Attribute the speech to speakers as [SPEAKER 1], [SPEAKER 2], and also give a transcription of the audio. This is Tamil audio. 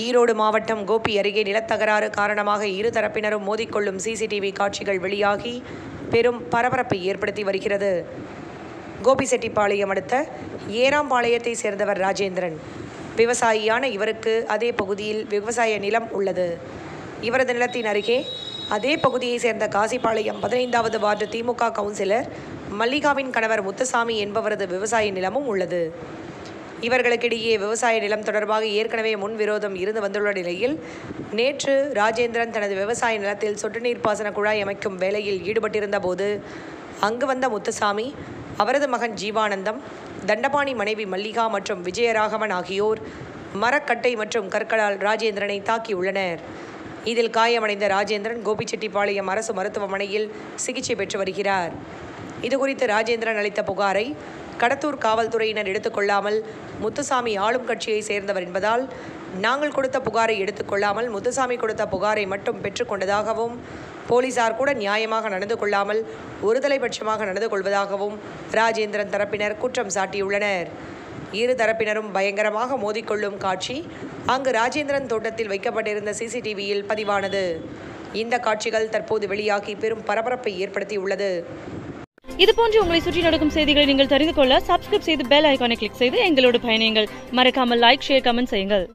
[SPEAKER 1] ஈரோடு மாவட்டம் கோபி அருகே நிலத்தகராறு காரணமாக இரு தரப்பினரும் மோதிக்கொள்ளும் சிசிடிவி காட்சிகள் வெளியாகி பெரும் பரபரப்பை ஏற்படுத்தி வருகிறது கோபிசெட்டிப்பாளையம் அடுத்த ஏராம்பாளையத்தை சேர்ந்தவர் ராஜேந்திரன் விவசாயியான இவருக்கு அதே பகுதியில் விவசாய நிலம் உள்ளது இவரது நிலத்தின் அருகே அதே பகுதியை சேர்ந்த காசிப்பாளையம் பதினைந்தாவது வார்டு திமுக கவுன்சிலர் மல்லிகாவின் கணவர் முத்துசாமி என்பவரது விவசாய நிலமும் உள்ளது இவர்களுக்கிடையே விவசாய நிலம் தொடர்பாக ஏற்கனவே முன்விரோதம் இருந்து வந்துள்ள நிலையில் நேற்று ராஜேந்திரன் தனது விவசாய நிலத்தில் சொட்டு நீர் பாசன குழாய் அமைக்கும் வேலையில் ஈடுபட்டிருந்த போது அங்கு வந்த முத்துசாமி அவரது மகன் ஜீவானந்தம் தண்டபாணி மனைவி மல்லிகா மற்றும் விஜயராகவன் ஆகியோர் மரக்கட்டை மற்றும் கற்களால் ராஜேந்திரனை தாக்கியுள்ளனர் இதில் காயமடைந்த ராஜேந்திரன் கோபிச்செட்டிப்பாளையம் அரசு மருத்துவமனையில் சிகிச்சை பெற்று வருகிறார் இதுகுறித்து ராஜேந்திரன் அளித்த புகாரை கடத்தூர் காவல்துறையினர் எடுத்துக்கொள்ளாமல் முத்துசாமி ஆளும் கட்சியை சேர்ந்தவர் என்பதால் நாங்கள் கொடுத்த புகாரை எடுத்துக்கொள்ளாமல் முத்துசாமி கொடுத்த புகாரை மட்டும் பெற்றுக்கொண்டதாகவும் போலீசார் கூட நியாயமாக நடந்து கொள்ளாமல் ஒருதலை பட்சமாக நடந்து கொள்வதாகவும் ராஜேந்திரன் தரப்பினர் குற்றம் சாட்டியுள்ளனர் இரு தரப்பினரும் பயங்கரமாக மோதிக்கொள்ளும் காட்சி அங்கு ராஜேந்திரன் தோட்டத்தில் வைக்கப்பட்டிருந்த சிசிடிவியில் பதிவானது இந்த காட்சிகள் தற்போது வெளியாகி பெரும் பரபரப்பை ஏற்படுத்தியுள்ளது
[SPEAKER 2] இது போன்று உங்களை சுற்றி நடக்கும் செய்திகளை நீங்கள் தெரிந்து கொள்ள சப்ஸ்கிரைப் செய்து பெல் ஐகானை கிளிக் செய்து எங்களோடு பயணியுங்கள் மறக்காமல் லைக் ஷேர் கமெண்ட் செய்யுங்கள்